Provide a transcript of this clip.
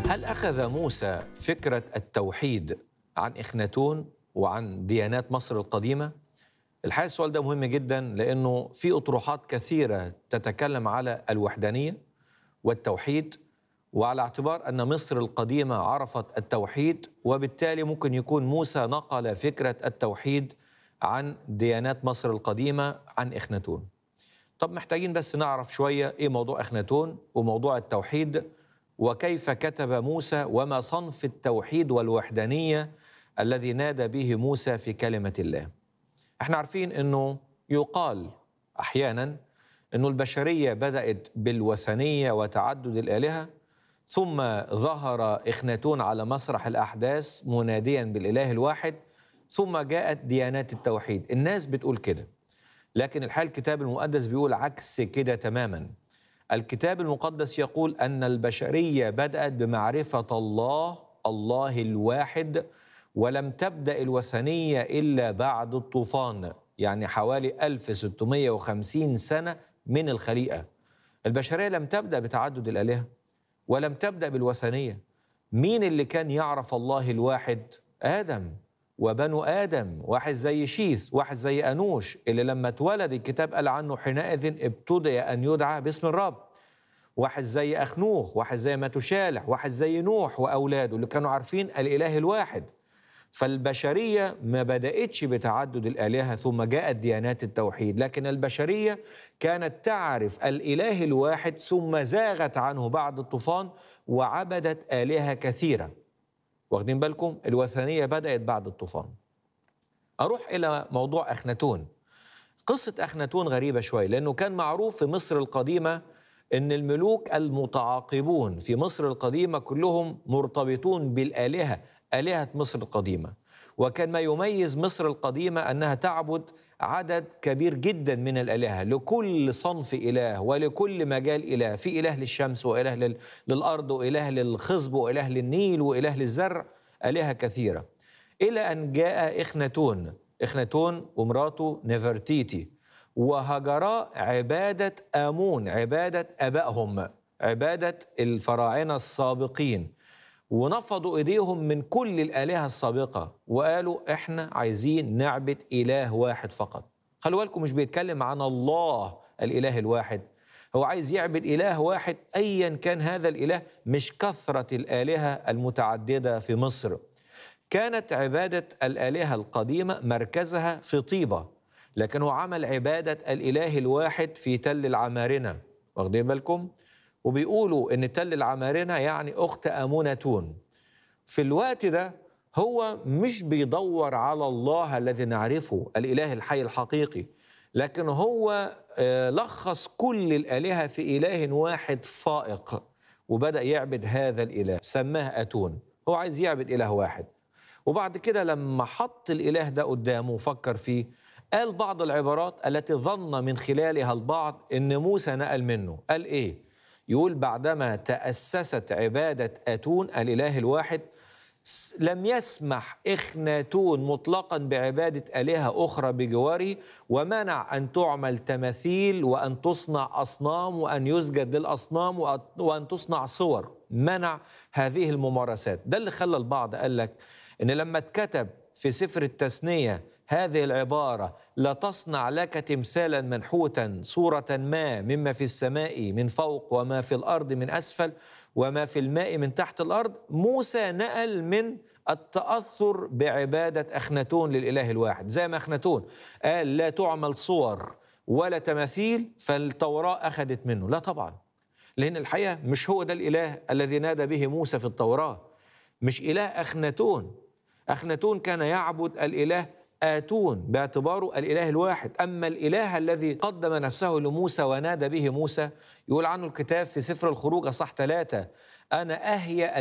هل أخذ موسى فكرة التوحيد عن إخناتون وعن ديانات مصر القديمة؟ الحقيقة السؤال ده مهم جدا لأنه في أطروحات كثيرة تتكلم على الوحدانية والتوحيد وعلى اعتبار أن مصر القديمة عرفت التوحيد وبالتالي ممكن يكون موسى نقل فكرة التوحيد عن ديانات مصر القديمة عن إخناتون طب محتاجين بس نعرف شوية إيه موضوع إخناتون وموضوع التوحيد وكيف كتب موسى وما صنف التوحيد والوحدانية الذي نادى به موسى في كلمة الله احنا عارفين أنه يقال أحيانا أنه البشرية بدأت بالوثنية وتعدد الآلهة ثم ظهر إخناتون على مسرح الأحداث مناديا بالإله الواحد ثم جاءت ديانات التوحيد الناس بتقول كده لكن الحال الكتاب المقدس بيقول عكس كده تماما الكتاب المقدس يقول أن البشرية بدأت بمعرفة الله الله الواحد ولم تبدأ الوثنية إلا بعد الطوفان يعني حوالي 1650 سنة من الخليقة البشرية لم تبدأ بتعدد الآلهة ولم تبدأ بالوثنية مين اللي كان يعرف الله الواحد؟ آدم وبنو آدم واحد زي شيث واحد زي أنوش اللي لما اتولد الكتاب قال عنه حينئذ ابتدأ أن يدعى باسم الرب واحد زي أخنوخ واحد زي متشالح واحد زي نوح وأولاده اللي كانوا عارفين الإله الواحد فالبشرية ما بدأتش بتعدد الآلهة ثم جاءت ديانات التوحيد لكن البشرية كانت تعرف الإله الواحد ثم زاغت عنه بعد الطوفان وعبدت آلهة كثيرة واخدين بالكم الوثنية بدأت بعد الطوفان أروح إلى موضوع أخناتون قصة أخناتون غريبة شوي لأنه كان معروف في مصر القديمة أن الملوك المتعاقبون في مصر القديمة كلهم مرتبطون بالآلهة آلهة مصر القديمة وكان ما يميز مصر القديمة أنها تعبد عدد كبير جدا من الآلهة لكل صنف إله ولكل مجال إله في إله للشمس وإله للأرض وإله للخصب وإله للنيل وإله للزرع آلهة كثيرة إلى أن جاء إخناتون إخناتون ومراته نفرتيتي وهجرا عبادة آمون عبادة أبائهم عبادة الفراعنة السابقين ونفضوا ايديهم من كل الالهه السابقه وقالوا احنا عايزين نعبد اله واحد فقط خلوا بالكم مش بيتكلم عن الله الاله الواحد هو عايز يعبد اله واحد ايا كان هذا الاله مش كثره الالهه المتعدده في مصر كانت عباده الالهه القديمه مركزها في طيبه لكن هو عمل عباده الاله الواحد في تل العمارنه واخدين بالكم وبيقولوا ان تل العمارنه يعني اخت امونتون في الوقت ده هو مش بيدور على الله الذي نعرفه الاله الحي الحقيقي لكن هو لخص كل الالهه في اله واحد فائق وبدا يعبد هذا الاله سماه اتون هو عايز يعبد اله واحد وبعد كده لما حط الاله ده قدامه وفكر فيه قال بعض العبارات التي ظن من خلالها البعض ان موسى نقل منه قال ايه يقول بعدما تأسست عبادة أتون الإله الواحد لم يسمح إخناتون مطلقا بعبادة آلهة أخرى بجواره ومنع أن تعمل تماثيل وأن تصنع أصنام وأن يسجد للأصنام وأن تصنع صور منع هذه الممارسات ده اللي خلى البعض قال لك إن لما اتكتب في سفر التثنية هذه العبارة لا تصنع لك تمثالا منحوتا صورة ما مما في السماء من فوق وما في الأرض من أسفل وما في الماء من تحت الأرض موسى نقل من التأثر بعبادة أخناتون للإله الواحد زي ما أخناتون قال لا تعمل صور ولا تماثيل فالتوراة أخذت منه لا طبعا لأن الحقيقة مش هو ده الإله الذي نادى به موسى في التوراة مش إله أخناتون أخناتون كان يعبد الإله آتون باعتباره الإله الواحد أما الإله الذي قدم نفسه لموسى ونادى به موسى يقول عنه الكتاب في سفر الخروج أصح ثلاثة أنا أهيأ